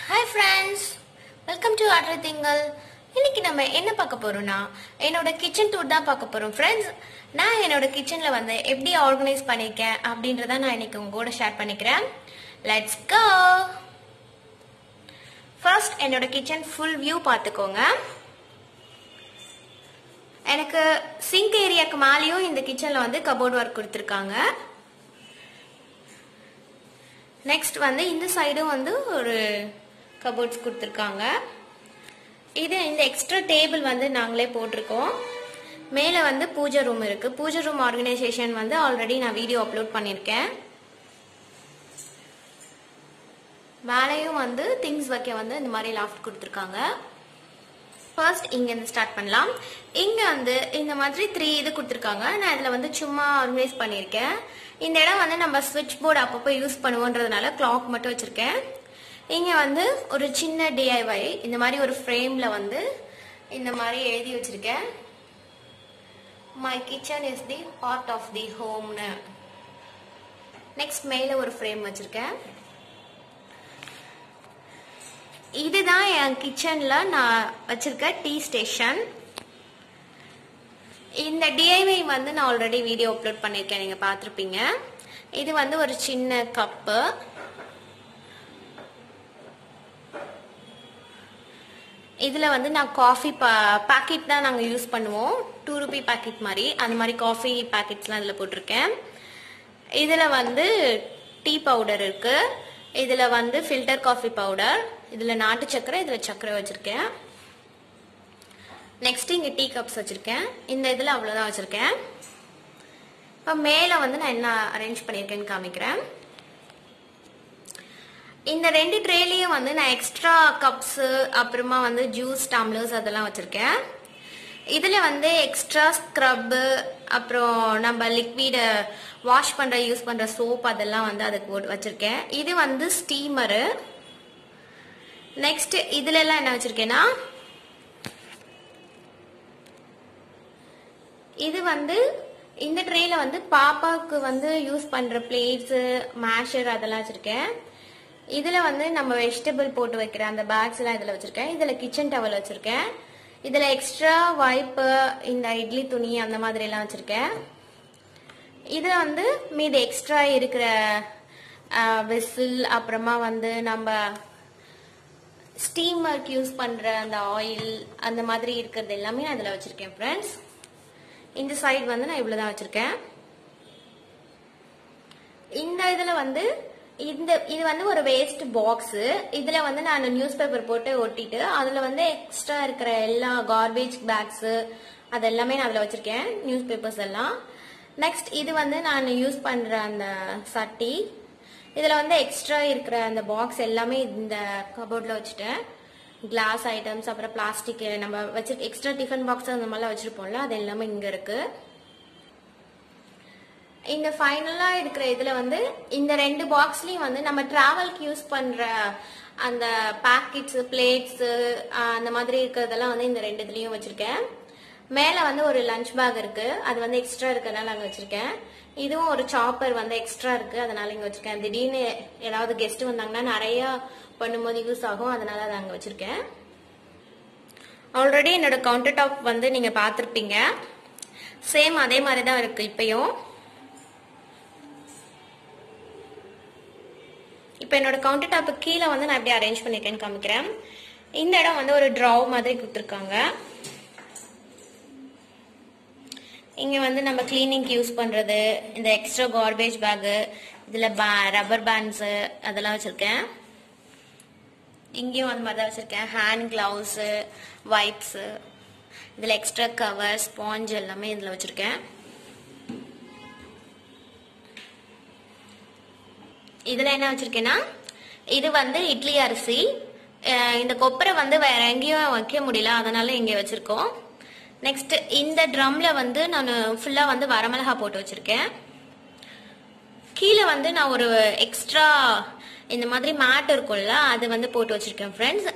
hi friends welcome to order திங்கள் இன்னைக்கு நம்ம என்ன பார்க்க போறோம்னா என்னோட கிச்சன் டூர் தான் பார்க்க போறோம் ஃப்ரெண்ட்ஸ் நான் என்னோட கிச்சன்ல வந்து எப்படி ஆர்கனைஸ் பண்ணியிருக்கேன் அப்படின்றத நான் இன்னைக்கு உங்க கூட ஷேர் பண்ணிக்கிறேன் லெட்ஸ் கோ ஃபர்ஸ்ட் என்னோட கிச்சன் ஃபுல் வியூ பார்த்துக்கோங்க எனக்கு சிங்க் ஏரியாக்கு மேலேயும் இந்த கிச்சன்ல வந்து கபோர்ட் ஒர்க் கொடுத்துருக்காங்க நெக்ஸ்ட் வந்து இந்த சைடும் வந்து ஒரு கபோர்ட்ஸ் கொடுத்துருக்காங்க இது இந்த எக்ஸ்ட்ரா டேபிள் வந்து நாங்களே போட்டிருக்கோம் மேலே வந்து பூஜை ரூம் இருக்கு பூஜை ரூம் ஆர்கனைசேஷன் வந்து ஆல்ரெடி நான் வீடியோ அப்லோட் பண்ணியிருக்கேன் மேலேயும் வந்து திங்ஸ் வைக்க வந்து இந்த மாதிரி லாஃப்ட் கொடுத்துருக்காங்க ஃபர்ஸ்ட் இங்கேருந்து ஸ்டார்ட் பண்ணலாம் இங்கே வந்து இந்த மாதிரி த்ரீ இது கொடுத்துருக்காங்க நான் இதில் வந்து சும்மா ஆர்கனைஸ் பண்ணியிருக்கேன் இந்த இடம் வந்து நம்ம ஸ்விட்ச் போர்டு அப்பப்போ யூஸ் பண்ணுவோன்றதுனால கிளாக் மட்டும் வச்சுருக்கேன் இங்கே வந்து ஒரு சின்ன டிஐவை இந்த மாதிரி ஒரு ஃப்ரேமில் வந்து இந்த மாதிரி எழுதி வச்சுருக்கேன் my kitchen is the heart of the ஹோம்னு நெக்ஸ்ட் மேலே ஒரு ஃப்ரேம் வச்சுருக்கேன் இதுதான் என் கிச்சன்ல நான் வச்சிருக்க டீ ஸ்டேஷன் இந்த டிஐவை வந்து நான் ஆல்ரெடி வீடியோ அப்லோட் பண்ணியிருக்கேன் நீங்க பார்த்துருப்பீங்க இது வந்து ஒரு சின்ன கப்பு இதுல வந்து நான் காஃபி பாக்கெட் தான் நாங்க யூஸ் பண்ணுவோம் டூ ருபி பாக்கெட் மாதிரி அந்த மாதிரி காஃபி பாக்கெட்ஸ்லாம் இதுல போட்டிருக்கேன் இதுல வந்து டீ பவுடர் இருக்கு இதுல வந்து ஃபில்டர் காஃபி பவுடர் இதுல நாட்டு சக்கரை இதுல சக்கரை வச்சிருக்கேன் நெக்ஸ்ட் இங்க டீ கப்ஸ் வச்சிருக்கேன் இந்த இதுல அவ்வளவுதான் வச்சிருக்கேன் இப்போ மேல வந்து நான் என்ன அரேஞ்ச் பண்ணியிருக்கேன்னு காமிக்கிறேன் இந்த ரெண்டு ட்ரேலையும் வந்து நான் எக்ஸ்ட்ரா கப்ஸ் அப்புறமா வந்து ஜூஸ் டம்ளர்ஸ் அதெல்லாம் வச்சிருக்கேன் இதுல வந்து எக்ஸ்ட்ரா ஸ்க்ரப்பு அப்புறம் நம்ம லிக்விட வாஷ் பண்ற யூஸ் பண்ற சோப் அதெல்லாம் வந்து அதுக்கு போட்டு வச்சிருக்கேன் இது வந்து ஸ்டீமரு நெக்ஸ்ட் இதுல எல்லாம் என்ன வச்சிருக்கேன்னா இது வந்து இந்த ட்ரேல வந்து பாப்பாவுக்கு வந்து யூஸ் பண்ற பிளேட்ஸ் மேஷர் அதெல்லாம் வச்சிருக்கேன் இதுல வந்து நம்ம வெஜிடபிள் போட்டு வைக்கிற அந்த பேக்ஸ் எல்லாம் இதுல வச்சிருக்கேன் இதுல கிச்சன் டவல் வச்சிருக்கேன் இதுல எக்ஸ்ட்ரா வைப்பு இந்த இட்லி துணி அந்த மாதிரி எல்லாம் வச்சிருக்கேன் இதுல வந்து மீது எக்ஸ்ட்ரா இருக்கிற விசில் அப்புறமா வந்து நம்ம ஸ்டீமருக்கு யூஸ் பண்ற அந்த ஆயில் அந்த மாதிரி இருக்கிறது எல்லாமே நான் இதுல வச்சிருக்கேன் ஃப்ரெண்ட்ஸ் இந்த சைடு வந்து நான் இவ்வளவுதான் வச்சிருக்கேன் இந்த இதுல வந்து இந்த இது வந்து ஒரு வேஸ்ட் பாக்ஸ் இதுல வந்து நான் நியூஸ் பேப்பர் போட்டு ஒட்டிட்டு அதுல வந்து எக்ஸ்ட்ரா இருக்கிற எல்லா கார்பேஜ் பேக்ஸ் அது எல்லாமே நான் அதுல வச்சிருக்கேன் நியூஸ் பேப்பர்ஸ் எல்லாம் நெக்ஸ்ட் இது வந்து நான் யூஸ் பண்ற அந்த சட்டி இதுல வந்து எக்ஸ்ட்ரா இருக்கிற அந்த பாக்ஸ் எல்லாமே இந்த கபோர்ட்ல வச்சுட்டேன் கிளாஸ் ஐட்டம்ஸ் அப்புறம் பிளாஸ்டிக் நம்ம வச்சிருக்க எக்ஸ்ட்ரா டிஃபன் பாக்ஸ் அந்த மாதிரிலாம் வச்சிருப்போம்ல அது எல்லாமே இங்க இருக்கு இந்த ஃபைனலா இருக்கிற இதுல வந்து இந்த ரெண்டு பாக்ஸ்லயும் வந்து நம்ம டிராவல்க்கு யூஸ் பண்ற அந்த பாக்கெட்ஸ் பிளேட்ஸ் அந்த மாதிரி இருக்கிறதெல்லாம் வந்து இந்த ரெண்டு இதுலயும் வச்சிருக்கேன் மேல வந்து ஒரு லஞ்ச் பேக் இருக்கு அது வந்து எக்ஸ்ட்ரா இருக்கிறதுனால அங்க வச்சிருக்கேன் இதுவும் ஒரு சாப்பர் வந்து எக்ஸ்ட்ரா இருக்கு அதனால இங்க வச்சிருக்கேன் திடீர்னு ஏதாவது கெஸ்ட் வந்தாங்கன்னா நிறைய பண்ணும்போது யூஸ் ஆகும் அதனால அதை அங்க வச்சிருக்கேன் ஆல்ரெடி என்னோட கவுண்டர் டாப் வந்து நீங்க பார்த்திருப்பீங்க சேம் அதே மாதிரி தான் இருக்கு இப்பயும் இப்போ என்னோட கவுண்டர் டாப்பு கீழே வந்து நான் எப்படி அரேஞ்ச் பண்ணிருக்கேன்னு காமிக்கிறேன் இந்த இடம் வந்து ஒரு ட்ராவ் மாதிரி கொடுத்துருக்காங்க இங்க வந்து நம்ம கிளீனிங்க்கு யூஸ் பண்றது இந்த எக்ஸ்ட்ரா கார்பேஜ் பேகு இதுல ரப்பர் பேண்ட்ஸ் அதெல்லாம் வச்சிருக்கேன் இங்கேயும் அந்த மாதிரி தான் வச்சிருக்கேன் ஹேண்ட் கிளவுஸ் வைப்ஸ் இதுல எக்ஸ்ட்ரா கவர் ஸ்பாஞ்ச் எல்லாமே இதுல வச்சிருக்கேன் இதுல என்ன வச்சிருக்கேன்னா இது வந்து இட்லி அரிசி இந்த கொப்பரை வந்து வேற எங்கேயும் வைக்க முடியல அதனால இங்க வச்சிருக்கோம் நெக்ஸ்ட் இந்த ட்ரம்ல வந்து நான் ஃபுல்லா வந்து வரமிளகா போட்டு வச்சிருக்கேன் கீழே வந்து நான் ஒரு எக்ஸ்ட்ரா இந்த மாதிரி மேட் இருக்கும்ல அது வந்து போட்டு வச்சிருக்கேன் ஃப்ரெண்ட்ஸ்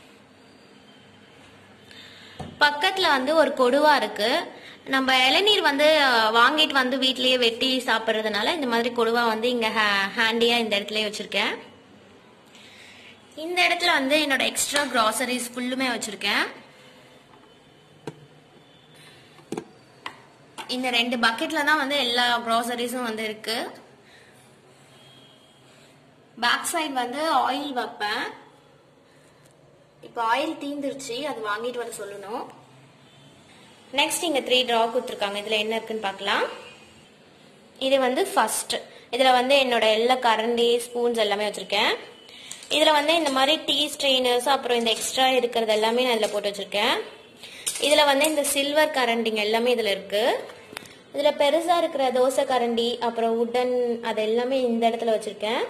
பக்கத்துல வந்து ஒரு கொடுவா இருக்கு நம்ம இளநீர் வந்து வாங்கிட்டு வந்து வீட்லயே வெட்டி சாப்பிட்றதுனால இந்த மாதிரி கொடுவா வந்து இங்க ஹேண்டியா இந்த இடத்துலயே வச்சிருக்கேன் இந்த இடத்துல வந்து என்னோட எக்ஸ்ட்ரா கிராசரிஸ் ஃபுல்லுமே வச்சிருக்கேன் இந்த ரெண்டு பக்கெட்ல தான் வந்து எல்லா கிராசரிஸும் வந்து இருக்கு பேக் சைடு வந்து ஆயில் வைப்பேன் இப்போ ஆயில் தீந்துருச்சு அது வாங்கிட்டு வர சொல்லணும் நெக்ஸ்ட் இங்க த்ரீ ட்ரா கொடுத்துருக்காங்க இதுல என்ன இருக்குன்னு பார்க்கலாம் இது வந்து ஃபர்ஸ்ட் இதுல வந்து என்னோட எல்லா கரண்டி ஸ்பூன்ஸ் எல்லாமே வச்சிருக்கேன் இதுல வந்து இந்த மாதிரி டீ ஸ்ட்ரெயினர்ஸ் அப்புறம் இந்த எக்ஸ்ட்ரா இருக்கிறது எல்லாமே நான் இதுல போட்டு வச்சிருக்கேன் இதுல வந்து இந்த சில்வர் கரண்டிங்க எல்லாமே இதுல இருக்கு இதுல பெருசா இருக்கிற தோசை கரண்டி அப்புறம் உடன் அது எல்லாமே இந்த இடத்துல வச்சிருக்கேன்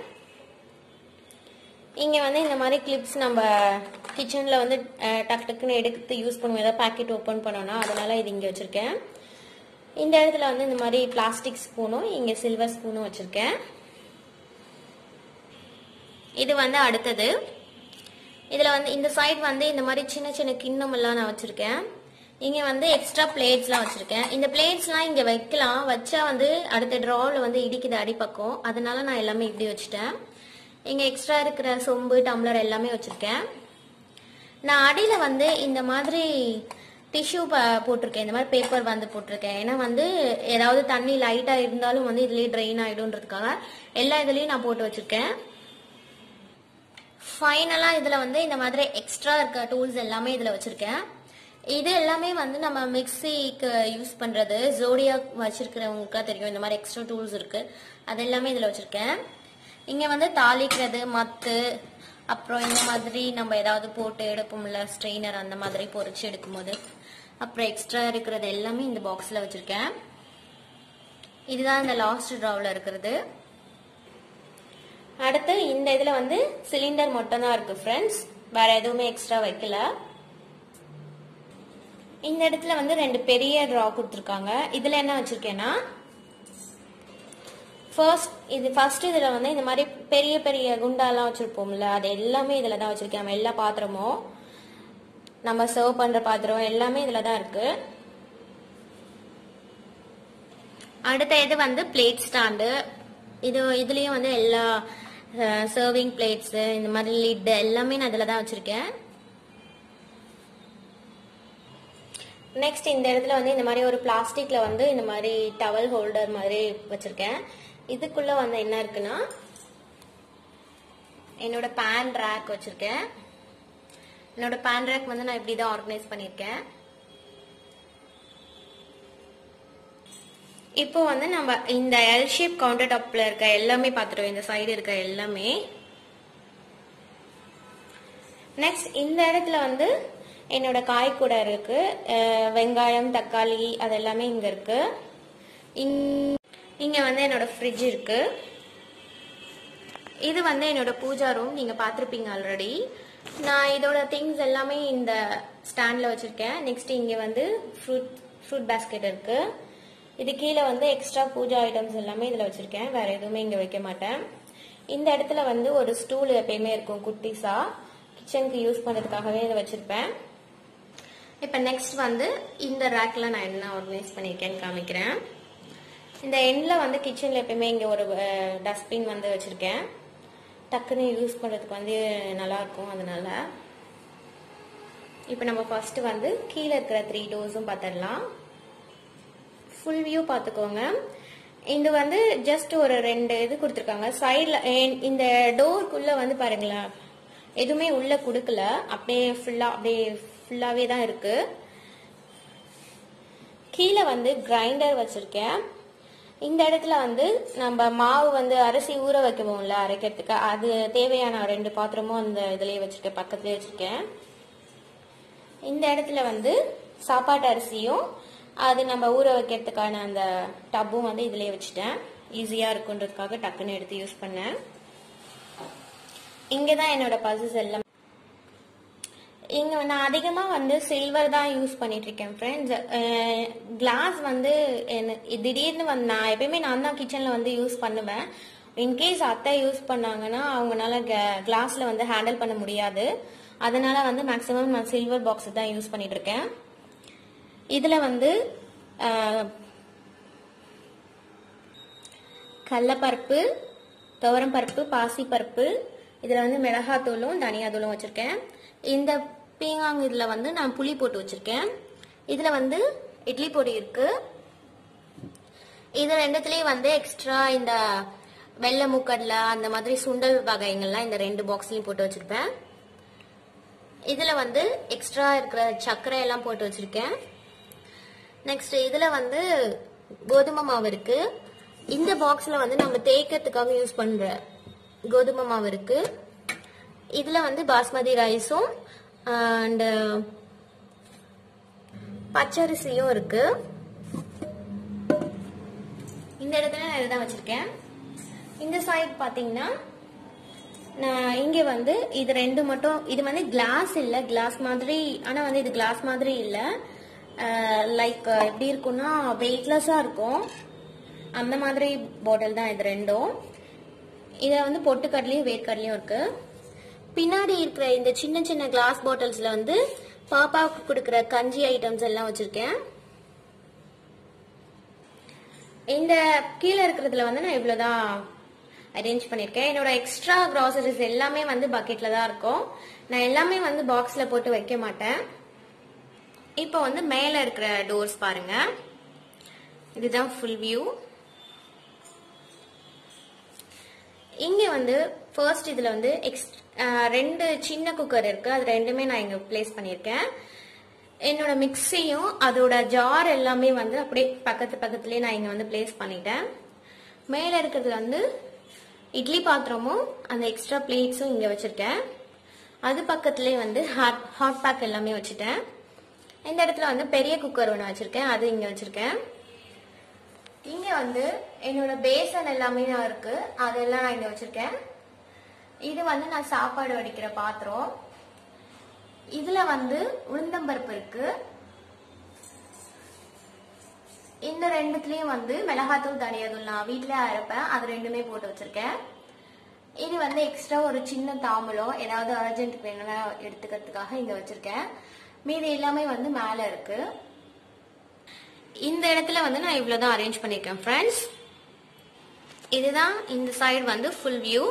இங்க வந்து இந்த மாதிரி கிளிப்ஸ் நம்ம கிச்சன்ல வந்து அஹ், டக்கு டக்குன்னு எடுத்து யூஸ் பண்ணுவோம் ஏதாவது பாக்கெட் ஓப்பன் பண்ணோம்னா அதனால இது இங்க வச்சிருக்கேன் இந்த இடத்துல வந்து இந்த மாதிரி பிளாஸ்டிக் ஸ்பூனும் இங்க சில்வர் ஸ்பூனும் வச்சிருக்கேன் இது வந்து அடுத்தது இதுல வந்து இந்த சைடு வந்து இந்த மாதிரி சின்ன சின்ன கிண்ணம் எல்லாம் நான் வச்சிருக்கேன் இங்க வந்து எக்ஸ்ட்ரா பிளேட்ஸ்லாம் வச்சிருக்கேன் இந்த பிளேட்ஸ்லாம் இங்க வைக்கலாம் வச்சா வந்து அடுத்த ட்ராவ்ல வந்து இடிக்குது அடிப்பக்கம் அதனால நான் எல்லாமே இப்படி வச்சுட்டேன் இங்க எக்ஸ்ட்ரா இருக்கிற சொம்பு டம்ளர் எல்லாமே வச்சிருக்கேன் நான் அடியில வந்து இந்த மாதிரி டிஷ்யூ போட்டிருக்கேன் இந்த மாதிரி பேப்பர் வந்து போட்டிருக்கேன் ஏன்னா வந்து ஏதாவது தண்ணி லைட்டா இருந்தாலும் வந்து இதுலயே ட்ரெயின் ஆயிடும்ன்றதுக்காக எல்லா இதுலயும் நான் போட்டு வச்சிருக்கேன் ஃபைனலா இதுல வந்து இந்த மாதிரி எக்ஸ்ட்ரா இருக்க டூல்ஸ் எல்லாமே இதுல வச்சிருக்கேன் இது எல்லாமே வந்து நம்ம மிக்ஸிக்கு யூஸ் பண்றது ஜோடியா வச்சிருக்கிறவங்களுக்கு தெரியும் இந்த மாதிரி எக்ஸ்ட்ரா டூல்ஸ் இருக்கு அது எல்லாமே இதுல வச்சிருக்கேன் இங்க வந்து தாளிக்கிறது மத்து அப்புறம் இந்த மாதிரி நம்ம ஏதாவது போட்டு எடுப்போம்ல ஸ்ட்ரெயினர் அந்த மாதிரி பொரிச்சு எடுக்கும்போது அப்புறம் எக்ஸ்ட்ரா இருக்கிறது எல்லாமே இந்த பாக்ஸ்ல வச்சிருக்கேன் இதுதான் இந்த லாஸ்ட் ட்ராவ்ல இருக்கிறது அடுத்து இந்த இதுல வந்து சிலிண்டர் மட்டும் தான் இருக்கு ஃப்ரெண்ட்ஸ் வேற எதுவுமே எக்ஸ்ட்ரா வைக்கல இந்த இடத்துல வந்து ரெண்டு பெரிய ட்ரா கொடுத்துருக்காங்க இதுல என்ன வச்சிருக்கேன்னா ஃபர்ஸ்ட் இது ஃபர்ஸ்ட் இதுல வந்து இந்த மாதிரி பெரிய பெரிய குண்டாலாம் வச்சிருப்போம்ல அது எல்லாமே இதுல தான் வச்சிருக்கேன் நம்ம எல்லா பாத்திரமும் நம்ம சர்வ் பண்ற பாத்திரம் எல்லாமே இதுல தான் இருக்கு அடுத்த இது வந்து பிளேட் ஸ்டாண்டு இது இதுலயும் வந்து எல்லா சர்விங் பிளேட்ஸ் இந்த மாதிரி லிட் எல்லாமே நான் இதுல தான் வச்சிருக்கேன் நெக்ஸ்ட் இந்த இடத்துல வந்து இந்த மாதிரி ஒரு பிளாஸ்டிக்ல வந்து இந்த மாதிரி டவல் ஹோல்டர் மாதிரி வச்சிருக்கேன் இதுக்குள்ள வந்து என்ன இருக்குன்னா என்னோட பேன் ரேக் வச்சிருக்கேன் என்னோட பேன் ரேக் வந்து நான் இப்படி தான் ஆர்கனைஸ் பண்ணியிருக்கேன் இப்போ வந்து நம்ம இந்த எல் ஷேப் கவுண்டர் டாப்ல இருக்க எல்லாமே பார்த்துட்டோம் இந்த சைடு இருக்க எல்லாமே நெக்ஸ்ட் இந்த இடத்துல வந்து என்னோட காய் கூட இருக்கு அஹ் வெங்காயம் தக்காளி அது எல்லாமே இங்க இருக்கு இங்- இங்க வந்து என்னோட ஃப்ரிட்ஜ் இருக்கு இது வந்து என்னோட பூஜா ரூம் நீங்க பார்த்திருப்பீங்க ஆல்ரெடி நான் இதோட திங்ஸ் எல்லாமே இந்த ஸ்டாண்ட்ல வச்சிருக்கேன் நெக்ஸ்ட் இங்க வந்து ஃப்ரூட் ஃப்ரூட் பேஸ்கெட் இருக்கு இது கீழே வந்து எக்ஸ்ட்ரா பூஜா ஐட்டம்ஸ் எல்லாமே இதுல வச்சிருக்கேன் வேற எதுவுமே இங்க வைக்க மாட்டேன் இந்த இடத்துல வந்து ஒரு ஸ்டூல் எப்பயுமே இருக்கும் குட்டிஸா கிச்சனுக்கு யூஸ் பண்றதுக்காகவே இதை வச்சிருப்பேன் இப்போ நெக்ஸ்ட் வந்து இந்த ரேக்ல நான் என்ன ஆர்கனைஸ் பண்ணியிருக்கேன்னு காமிக்கிறேன் இந்த எண்ட்ல வந்து கிச்சன்ல எப்பயுமே இங்க ஒரு டஸ்ட்பின் வந்து வச்சிருக்கேன் டக்குன்னு யூஸ் பண்றதுக்கு வந்து நல்லா இருக்கும் அதனால இப்போ நம்ம ஃபர்ஸ்ட் வந்து கீழே இருக்கிற த்ரீ டோர்ஸும் பார்த்துடலாம் ஃபுல் வியூ பார்த்துக்கோங்க இது வந்து ஜஸ்ட் ஒரு ரெண்டு இது கொடுத்துருக்காங்க சைடில் இந்த டோருக்குள்ள வந்து பாருங்களேன் எதுவுமே உள்ள கொடுக்கல அப்படியே ஃபுல்லா அப்படியே ஃபுல்லாவே தான் இருக்கு கீழே வந்து கிரைண்டர் வச்சிருக்கேன் இந்த இடத்துல வந்து நம்ம மாவு வந்து அரிசி ஊற வைக்கவோம்ல அரைக்கிறதுக்கு அது தேவையான ரெண்டு பாத்திரமும் அந்த இதுலயே வச்சிருக்கேன் பக்கத்துலயே வச்சிருக்கேன் இந்த இடத்துல வந்து சாப்பாட்டு அரிசியும் அது நம்ம ஊற வைக்கிறதுக்கான அந்த டப்பும் வந்து இதுலயே வச்சுட்டேன் ஈஸியா இருக்குன்றதுக்காக டக்குன்னு எடுத்து யூஸ் பண்ணேன் இங்கதான் என்னோட பல்சஸ் எல்லாம் இங்க நான் அதிகமா வந்து சில்வர் தான் யூஸ் பண்ணிட்டு இருக்கேன் ஃப்ரெண்ட்ஸ் கிளாஸ் வந்து எனக்கு திடீர்னு வந்து நான் எப்பயுமே நான் தான் கிச்சன்ல வந்து யூஸ் பண்ணுவேன் இன்கேஸ் அத்தை யூஸ் பண்ணாங்கன்னா அவங்கனால கிளாஸ்ல வந்து ஹேண்டில் பண்ண முடியாது அதனால வந்து மேக்ஸிமம் நான் சில்வர் பாக்ஸ் தான் யூஸ் பண்ணிட்டு இருக்கேன் இதுல வந்து அஹ், கடலப்பருப்பு துவரம்பருப்பு பாசிப்பருப்பு இதில் வந்து மிளகாத்தூளும் தனியாத்தூளும் வச்சுருக்கேன் இந்த பீங்காங் இதில் வந்து நான் புளி போட்டு வச்சுருக்கேன் இதில் வந்து இட்லி பொடி இருக்குது இது ரெண்டுத்துலேயும் வந்து எக்ஸ்ட்ரா இந்த வெள்ளை மூக்கடலை அந்த மாதிரி சுண்டல் வகைங்கள்லாம் இந்த ரெண்டு பாக்ஸ்லையும் போட்டு வச்சுருப்பேன் இதில் வந்து எக்ஸ்ட்ரா இருக்கிற சர்க்கரை எல்லாம் போட்டு வச்சுருக்கேன் நெக்ஸ்ட் இதில் வந்து கோதுமை மாவு இருக்கு இந்த பாக்ஸில் வந்து நம்ம தேய்க்கிறதுக்காக யூஸ் பண்ணுற கோதுமை மாவு இருக்கு இதில் வந்து பாஸ்மதி ரைஸும் அண்டு பச்சரிசியும் இருக்கு இந்த இடத்துல நான் இதுதான் வச்சிருக்கேன் இந்த சைடு பார்த்தீங்கன்னா நான் இங்க வந்து இது ரெண்டு மட்டும் இது வந்து கிளாஸ் இல்ல கிளாஸ் மாதிரி ஆனா வந்து இது கிளாஸ் மாதிரி இல்ல லைக் எப்படி இருக்கும்னா வெயிட்லெஸ்ஸா இருக்கும் அந்த மாதிரி பாட்டில் தான் இது ரெண்டும் இதை வந்து பொட்டுக்கடலையும் வேர்க்கடலையும் இருக்கு பின்னாடி இருக்கிற இந்த சின்ன சின்ன கிளாஸ் பாட்டில்ஸ்ல வந்து பாப்பாவுக்கு கொடுக்குற கஞ்சி ஐட்டம்ஸ் எல்லாம் வச்சிருக்கேன் இந்த கீழே இருக்கிறதுல வந்து நான் இவ்வளவுதான் அரேஞ்ச் பண்ணியிருக்கேன் என்னோட எக்ஸ்ட்ரா கிராசரிஸ் எல்லாமே வந்து பக்கெட்ல தான் இருக்கும் நான் எல்லாமே வந்து பாக்ஸ்ல போட்டு வைக்க மாட்டேன் இப்போ வந்து மேல இருக்கிற டோர்ஸ் பாருங்க இதுதான் ஃபுல் வியூ இங்க வந்து ஃபர்ஸ்ட் இதுல வந்து எக்ஸ் ரெண்டு சின்ன குக்கர் இருக்கு அது ரெண்டுமே நான் இங்க பிளேஸ் பண்ணியிருக்கேன் என்னோட மிக்சியும் அதோட ஜார் எல்லாமே வந்து அப்படியே பக்கத்து பக்கத்துலயே நான் இங்க வந்து பிளேஸ் பண்ணிட்டேன் மேல இருக்கிறது வந்து இட்லி பாத்திரமும் அந்த எக்ஸ்ட்ரா பிளேட்ஸும் இங்க வச்சிருக்கேன் அது பக்கத்துலயே வந்து ஹாட் ஹாட் பேக் எல்லாமே வச்சுட்டேன் இந்த இடத்துல வந்து பெரிய குக்கர் ஒன்று வச்சிருக்கேன் அது இங்க வச்சிருக்கேன் இங்க வந்து என்னோட பேசன் எல்லாமே நான் இருக்கு அதெல்லாம் நான் இங்க வச்சிருக்கேன் இது வந்து நான் சாப்பாடு வடிக்கிற பாத்திரம் இதுல வந்து உளுந்தம்பருப்பு இருக்கு இந்த ரெண்டுத்துலயும் வந்து மிளகாத்தூள் தனியாத்தூள் நான் வீட்ல அரைப்பேன் அது ரெண்டுமே போட்டு வச்சிருக்கேன் இது வந்து எக்ஸ்ட்ரா ஒரு சின்ன தாம்பலம் ஏதாவது அர்ஜென்ட் வேணும்னா எடுத்துக்கிறதுக்காக இங்க வச்சிருக்கேன் மீதி எல்லாமே வந்து மேல இருக்கு இந்த இடத்துல வந்து நான் இவ்வளவுதான் அரேஞ்ச் பண்ணிருக்கேன் ஃப்ரெண்ட்ஸ் இதுதான் இந்த சைடு வந்து ஃபுல் வியூ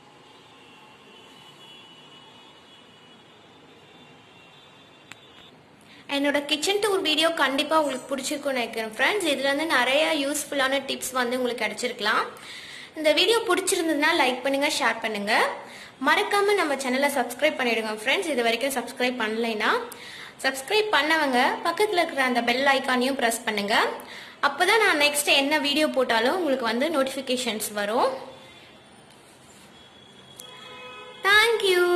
என்னோட கிச்சன் டூர் வீடியோ கண்டிப்பாக உங்களுக்கு பிடிச்சிருக்கும்னு நினைக்கிறேன் ஃப்ரெண்ட்ஸ் இதில் வந்து நிறைய யூஸ்ஃபுல்லான டிப்ஸ் வந்து உங்களுக்கு கிடைச்சிருக்கலாம் இந்த வீடியோ பிடிச்சிருந்ததுன்னா லைக் பண்ணுங்க ஷேர் பண்ணுங்க மறக்காம நம்ம சேனலை சப்ஸ்கிரைப் பண்ணிடுங்க ஃப்ரெண்ட்ஸ் இது வரைக்கும் சப்ஸ்கிரைப் பண்ணலைன்னா சப்ஸ்கிரைப் பண்ணவங்க பக்கத்தில் இருக்கிற அந்த பெல் ஐக்கானையும் ப்ரெஸ் பண்ணுங்க அப்போதான் நான் நெக்ஸ்ட் என்ன வீடியோ போட்டாலும் உங்களுக்கு வந்து நோட்டிஃபிகேஷன்ஸ் வரும் தேங்க்யூ